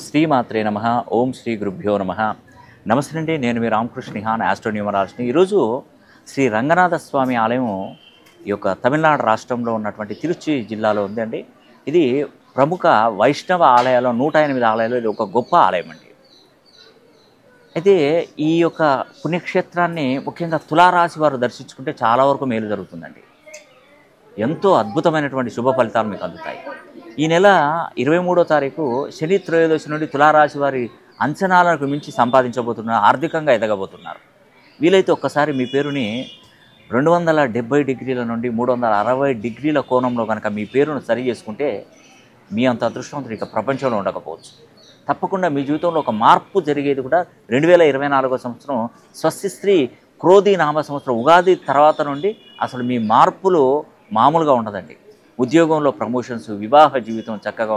శ్రీమాత్రే నమ ఓం శ్రీ గురుభ్యో నమ నమస్తే అండి నేను మీ రామకృష్ణ నిహాన్ ఆస్ట్రోన్యూమరాల్స్ని ఈరోజు శ్రీ రంగనాథ స్వామి ఆలయం ఈ యొక్క తమిళనాడు రాష్ట్రంలో ఉన్నటువంటి తిరుచి జిల్లాలో ఉందండి ఇది ప్రముఖ వైష్ణవ ఆలయాల్లో నూట ఎనిమిది ఆలయాలు ఇది ఒక గొప్ప ఆలయం అండి అయితే ఈ యొక్క పుణ్యక్షేత్రాన్ని ముఖ్యంగా తులారాశి వారు దర్శించుకుంటే చాలా వరకు మేలు జరుగుతుందండి ఎంతో అద్భుతమైనటువంటి శుభ ఫలితాలు మీకు అందుతాయి ఈ నెల ఇరవై మూడో తారీఖు శని త్రయోదశి నుండి తులారాశి వారి అంచనాలకు మించి సంపాదించబోతున్నారు ఆర్థికంగా ఎదగబోతున్నారు వీలైతే ఒక్కసారి మీ పేరుని రెండు వందల డెబ్బై డిగ్రీల నుండి మూడు వందల అరవై డిగ్రీల కోణంలో కనుక మీ పేరును సరి చేసుకుంటే మీ అంత అదృష్టవంతుడు ఇక ప్రపంచంలో ఉండకపోవచ్చు తప్పకుండా మీ జీవితంలో ఒక మార్పు జరిగేది కూడా రెండు వేల ఇరవై నాలుగో సంవత్సరం స్వస్తి స్త్రీ క్రోధి నామ సంవత్సరం ఉగాది తర్వాత నుండి అసలు మీ మార్పులు మామూలుగా ఉండదండి ఉద్యోగంలో ప్రమోషన్స్ వివాహ జీవితం చక్కగా